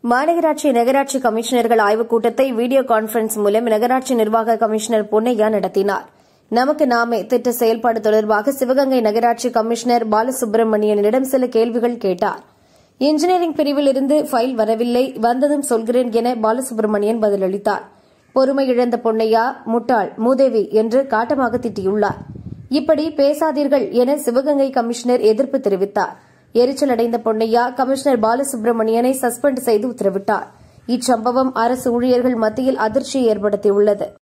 மாநகராட்சி நகராட்சி கமிஷனர்கள் ஆய்வுக் கூட்டத்தை வீடியோ கான்பரன்ஸ் மூலம் நகராட்சி நிர்வாக கமிஷனர் பொன்னையா நடத்தினார் நமக்கு நாமே திட்ட செயல்பாடு தொடர்பாக சிவகங்கை நகராட்சி கமிஷனர் பாலசுப்ரமணியனிடம் சில கேள்விகள் கேட்டார் இன்ஜினியரிங் பிரிவில் இருந்து ஃபைல் வரவில்லை வந்ததும் சொல்கிறேன் என பாலசுப்ரமணியன் பதிலளித்தார் பொறுமை இழந்த பொன்னையா முட்டாள் மூதேவி என்று காட்டமாக திட்டியுள்ளார் இப்படி பேசாதீர்கள் என சிவகங்கை கமிஷனர் எதிர்ப்பு தெரிவித்தார் எரிச்சல் அடைந்த பொன்னையா கமிஷனர் பாலசுப்ரமணியனை சஸ்பெண்ட் செய்து உத்தரவிட்டார் இச்சம்பவம் அரசு ஊழியர்கள் மத்தியில் அதிர்ச்சியை ஏற்படுத்தியுள்ளது